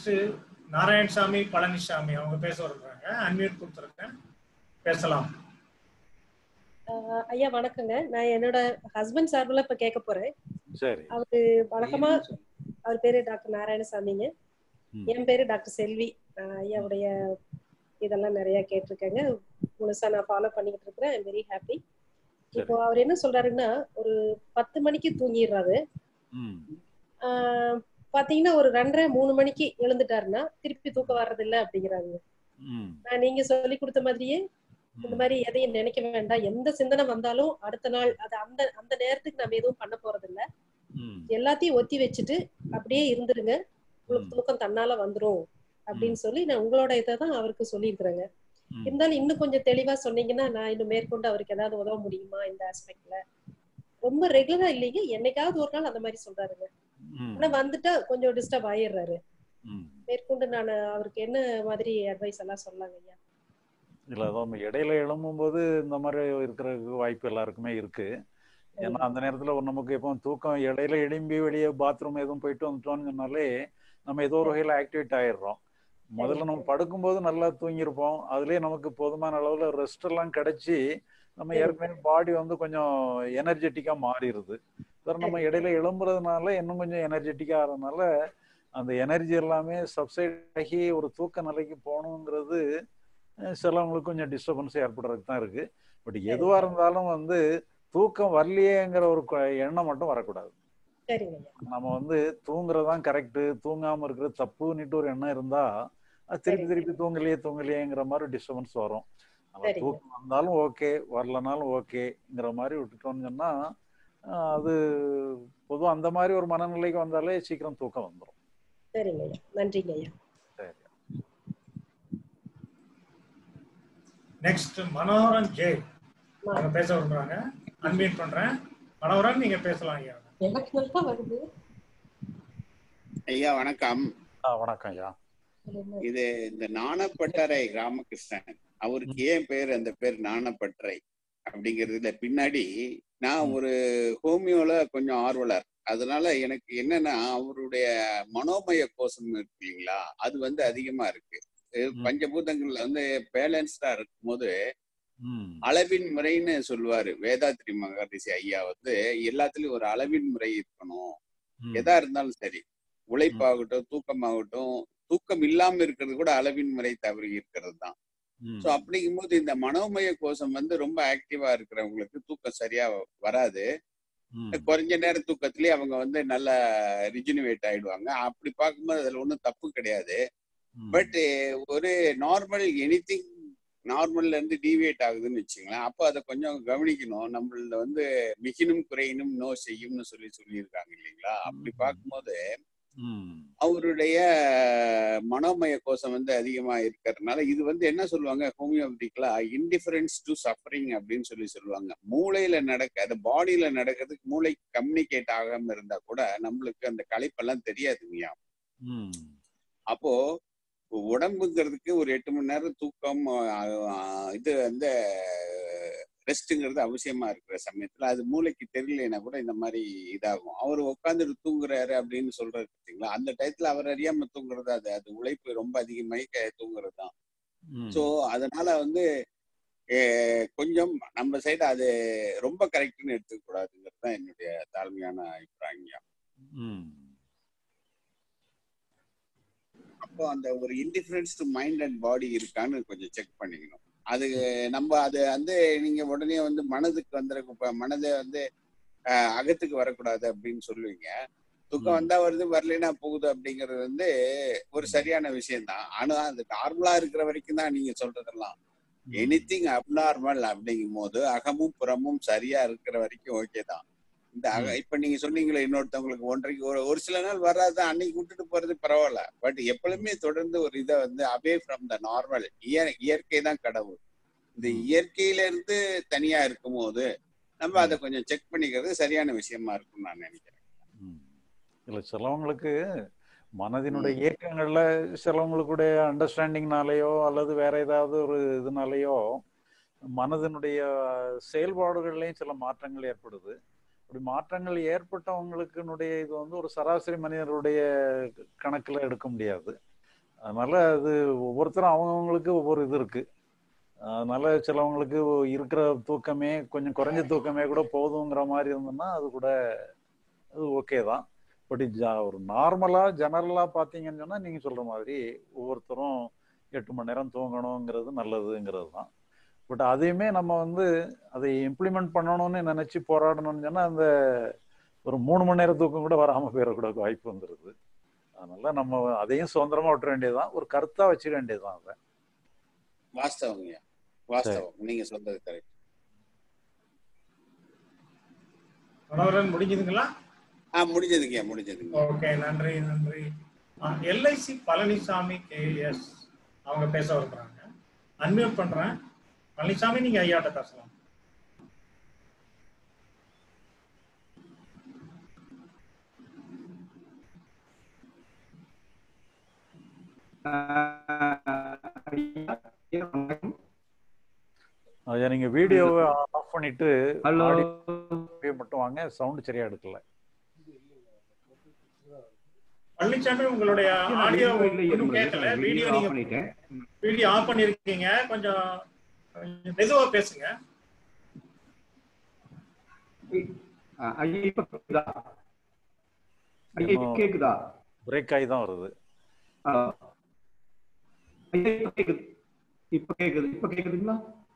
Next Narayanasamy Palaniswami அவங்க பேச வருகிறாங்க unmute கொடுத்துருக்கேன் பேசலாம் ஆஹ் ஐயா வணக்கங்க நான் என்னோட ஹஸ்பண்ட் சார்பில் இப்ப கேட்க போறேன் சரி அவரு வழக்கமா அவர் பேரு டாக்டர் நாராயணசாமிங்க ம். என் பேரு டாக்டர் செல்வி ஆஹ் ஐயாவுடைய இதெல்லாம் நிறைய கேட்டிருக்கேங்க முழுசா நான் ஃபாலோ பண்ணிக்கிட்டு இருக்கிறேன் ஐம் வெரி ஹாப்பி இப்போ அவர் என்ன சொல்றாருன்னா ஒரு பத்து மணிக்கு தூங்கிடுறாரு ம் ஆஹ் பாத்தீங்கன்னா ஒரு ரெண்டரை மூணு மணிக்கு எழுந்துட்டாருன்னா திருப்பி தூக்கம் வர்றதில்ல அப்படிங்கிறாங்க ம் நான் நீங்க சொல்லி கொடுத்த மாதிரியே இந்த மாதிரி எதையும் நினைக்க வேண்டாம் எந்த சிந்தனை வந்தாலும் அடுத்த நாள் அது அந்த அந்த நேரத்துக்கு நம்ம எதுவும் பண்ண போறது இல்ல ம் எல்லாத்தையும் ஒத்தி வச்சுட்டு அப்படியே இருந்துருங்க உங்களுக்கு தூக்கம் தன்னால வந்துரும் அப்படின்னு சொல்லி நான் உங்களோட இதை தான் அவருக்கு சொல்லியிருக்கிறேங்க ம். இருந்தாலும் இன்னும் கொஞ்சம் தெளிவா சொன்னீங்கன்னா நான் இன்னும் மேற்கொண்டு அவருக்கு ஏதாவது உதவ முடியுமா இந்த ஆஸ்பெக்ட்ல ரொம்ப ரெகுலரா இல்லைங்க என்னைக்காவது ஒரு நாள் அந்த மாதிரி சொல்றாருங்க ம் ஆனா வந்துட்டா கொஞ்சம் டிஸ்டர்ப் ஆயிடுறாரு ம் மேற்கொண்டு நான் அவருக்கு என்ன மாதிரி அட்வைஸ் எல்லாம் சொல்லலாங்க ஐயா இல்ல அதான் நம்ம இடையில எழும்பும்போது இந்த மாதிரி இருக்கிறதுக்கு வாய்ப்பு எல்லாருக்குமே இருக்கு ஏன்னா அந்த நேரத்துல ஒரு நமக்கு இப்போ தூக்கம் இடையில எழும்பி வெளியே பாத்ரூம் எதுவும் போயிட்டு வந்துட்டோம்னு சொன்னாலே நம்ம ஏதோ ஒரு வகையில ஆக்டிவேட் ஆயிடுறோம் முதல்ல நம்ம படுக்கும்போது நல்லா தூங்கியிருப்போம் அதுலயே நமக்கு போதுமான அளவுல ரெஸ்ட் எல்லாம் கிடைச்சி நம்ம ஏற்கனவே பாடி வந்து கொஞ்சம் எனர்ஜெட்டிக்கா மாறிடுது சார் நம்ம இடையில எழும்புறதுனால இன்னும் கொஞ்சம் எனர்ஜெட்டிக்கா ஆகிறதுனால அந்த எனர்ஜி எல்லாமே சப்சைட் ஆகி ஒரு தூக்க நிலைக்கு போகணுங்கிறது அஹ் சிலவங்களுக்கு கொஞ்சம் டிஸ்டர்பன்ஸ் ஏற்படுறதுக்கு தான் இருக்கு பட் எதுவா இருந்தாலும் வந்து தூக்கம் வரலையேங்கிற ஒரு கொ- எண்ணம் மட்டும் வரக்கூடாது சரிங்க ஐயா நம்ம வந்து தூங்குறதான் கரெக்ட் தூங்காம இருக்கிறது தப்புன்னுட்டு ஒரு எண்ணம் இருந்தா அது திருப்பி திருப்பி தூங்கலையே தூங்கலையேங்கிற மாதிரி டிஸ்டர்பன்ஸ் வரும் நம்ம சரிங்க. தூக்கம் வந்தாலும் ஓகே வரலனாலும் ஓகேங்கிற மாதிரி விட்டுட்டோம்னு சொன்னா அஹ் அது பொதுவா அந்த மாதிரி ஒரு மனநிலைக்கு வந்தாலே சீக்கிரம் தூக்கம் வந்துடும் சரிங்க ஐயா நன்றிங்க ஐயா சரி நெக்ஸ்ட் மனோகரன் ஜே அவங்க பேச விரும்புறாங்க அன்மியூட் பண்றேன் மனோகரன் நீங்க பேசலாம் ஐயா எனக்கு நல்லா வருது ஐயா வணக்கம் ஆ வணக்கம் ஐயா இது இந்த நாணப்பட்டறை ராமகிருஷ்ணன் அவருக்கு ஏன் பேர் அந்த பேர் நாணப்பட்டறை அப்படிங்கிறதுல பின்னாடி நான் ஒரு ஹோமியோல கொஞ்சம் ஆர்வலர் அதனால எனக்கு என்னன்னா அவருடைய மனோமய கோஷம் இருக்கு இல்லைங்களா அது வந்து அதிகமா இருக்கு இது பஞ்சபூதங்கள்ல வந்து பேலன்ஸ்டா இருக்கும்போது ம் அளவின் முறைன்னு சொல்லுவாரு வேதாத்ரி மகரிஷி ஐயா வந்து எல்லாத்துலயும் ஒரு அளவின் முறை இருக்கணும் ம். எதா இருந்தாலும் சரி உழைப்பாகட்டும் தூக்கமாகட்டும் தூக்கம் இல்லாம இருக்கிறது கூட அளவின் முறை தவறி இருக்கிறது தான் ம். சோ அப்படிங்கும்போது இந்த மனோமய கோஷம் வந்து ரொம்ப ஆக்டிவா இருக்கிறவங்களுக்கு தூக்கம் சரியா வராது ம். குறைஞ்ச நேர தூக்கத்திலேயே அவங்க வந்து நல்லா ரிஜினுவேட் ஆயிடுவாங்க அப்படி பார்க்கும்போது அதுல ஒன்றும் தப்பு கிடையாது பட் ஒரு நார்மல் எனிதிங் நார்மல்ல இருந்து டீவியேட் ஆகுதுன்னு வச்சுங்களேன் அப்போ அதை கொஞ்சம் கவனிக்கணும் நம்மள வந்து மிகினும் குறையினும் நோ செய்யும்னு சொல்லி சொல்லியிருக்காங்க இல்லைங்களா அப்படி பார்க்கும்போது ம். அவருடைய மனோமய கோஷம் வந்து அதிகமா இருக்கிறதுனால இது வந்து என்ன சொல்லுவாங்க ஹோமியோபதிக்கலா இன்டிஃபரன்ஸ் டு சஃபரிங் அப்படின்னு சொல்லி சொல்லுவாங்க மூளையில நடக்க அது பாடியில நடக்கிறதுக்கு மூளை கம்யூனிகேட் ஆகாம இருந்தா கூட நம்மளுக்கு அந்த களைப்பெல்லாம் தெரியாதுங்கய்யா ம். அப்போ உடம்புங்கிறதுக்கு ஒரு எட்டு மணி நேரம் தூக்கம் அஹ், அஹ், இது வந்து ரெஸ்ட்டுங்கிறது அவசியமா இருக்கிற சமயத்துல அது மூளைக்கு தெரியலனா கூட இந்த மாதிரி இதாகும் அவர் உட்காந்துட்டு தூங்குறாரு அப்படின்னு சொல்றது பார்த்தீங்களா அந்த டயத்துல அவர் அறியாம தூங்குறது அது அது உழைப்பு ரொம்ப அதிகமாகி க- தூங்குறது தான் ம். ஸோ அதனால வந்து அஹ், கொஞ்சம் நம்ம சைடு அது ரொம்ப கரெக்ட்னு எடுத்துக்க கூடாதுங்கிறது தான் என்னுடைய தாழ்மையான அபிப்பிராயம் ம். அப்போ அந்த ஒரு indifference to mind and body இருக்கான்னு கொஞ்சம் செக் பண்ணிக்கணும் அது நம்ம அது வந்து நீங்க உடனே வந்து மனதுக்கு வந்துட இப்ப மனதை வந்து அஹ், அகத்துக்கு வரக்கூடாது அப்படின்னு சொல்லுவீங்க தூக்கம் வந்தா வருது வரலைன்னா போகுது அப்படிங்கிறது வந்து ஒரு சரியான விஷயம்தான் ஆனா அது நார்மலா இருக்கிற வரைக்கும் தான் நீங்க சொல்றதெல்லாம் எனிதிங் அப்நார்மல் அப்படிங்கும் போது அகமும் புறமும் சரியா இருக்கிற வரைக்கும் ஓகே தான் இந்த அக இப்ப நீங்க சொன்னீங்களே இன்னொருத்தவங்களுக்கு ஒன்றைக்கு ஒரு ஒரு சில நாள் வராது அன்னைக்கு விட்டுட்டு போறது பரவாயில்ல பட் எப்பொழுதுமே தொடர்ந்து ஒரு இதை வந்து அவே ஃப்ரம் த நார்மல் இயற்கை தான் கடவுள் இந்த இயற்கையில இருந்து தனியா இருக்கும்போது நம்ம அதை கொஞ்சம் செக் பண்ணிக்கிறது சரியான விஷயமா இருக்கும்னு நான் நினைக்கிறேன் இல்ல சிலவங்களுக்கு மனதினுடைய இயக்கங்கள்ல சிலவங்களுடைய அண்டர்ஸ்டாண்டிங்னாலேயோ அல்லது வேற ஏதாவது ஒரு இதனாலேயோ மனதினுடைய செயல்பாடுகள்லயும் சில மாற்றங்கள் ஏற்படுது அப்படி மாற்றங்கள் ஏற்பட்டவங்களுக்குனுடைய இது வந்து ஒரு சராசரி மனிதருடைய கணக்குல எடுக்க முடியாது அதனால அது ஒவ்வொருத்தரும் அவங்கவுங்களுக்கு ஒவ்வொரு இது இருக்கு அதனால சிலவங்களுக்கு இருக்கிற தூக்கமே கொஞ்சம் குறைஞ்ச தூக்கமே கூட போதுங்கிற மாதிரி இருந்ததுன்னா அது கூட அது ஓகே தான் பட் ஒரு நார்மலா ஜெனரலா பாத்தீங்கன்னு சொன்னா நீங்க சொல்ற மாதிரி ஒவ்வொருத்தரும் எட்டு மணி நேரம் தூங்கணுங்கிறது நல்லதுங்கிறது தான் பட் அதையுமே நம்ம வந்து அதை இம்ப்ளிமெண்ட் பண்ணணும்னு நினைச்சு போராடணும்னு சொன்னா அந்த ஒரு மூணு மணி நேரம் தூக்கம் கூட வராம போயிடக்கூட வாய்ப்பு வந்துருது அதனால நம்ம அதையும் சுதந்திரமா விட்டுற வேண்டியதுதான் ஒரு கருத்தா வச்சுக்க வேண்டியதுதான் அதை வாஸ்தவங்க வாஸ்தவம் நீங்க சொல்றது கரெக்ட் மனோரன் முடிஞ்சதுங்களா ஆ முடிஞ்சதுங்க முடிஞ்சதுங்க ஓகே நன்றி நன்றி எல்ஐசி பழனிசாமி கேஎஸ் அவங்க பேச விரும்புறாங்க அன்மியூட் பண்றேன் பழனிசாமி நீங்க ஐயாட்ட பேசலாம் ஐயா நீங்க வீடியோவை ஆஃப் பண்ணிட்டு ஹலோ audio மட்டும் வாங்க சவுண்ட் சரியா எடுக்கல பழனிசாமி உங்களுடைய ஆடியோ இல்லை இன்னும் கேட்கல வீடியோ ஆஃப் நீங்க பண்ணிட்டேன் வீடியோ ஆஃப் பண்ணிருக்கீங்க கொஞ்சம் கொஞ்சம் மெதுவா பேசுங்க ஆ, ஐயா இப்ப கேக்குதா ஐயா இப்ப கேக்குதா பிரேக் ஆகி தான் வருது ஆ. ஐயா இப்ப கேக்குது இப்ப கேக்குது இப்ப கேக்குதுங்களா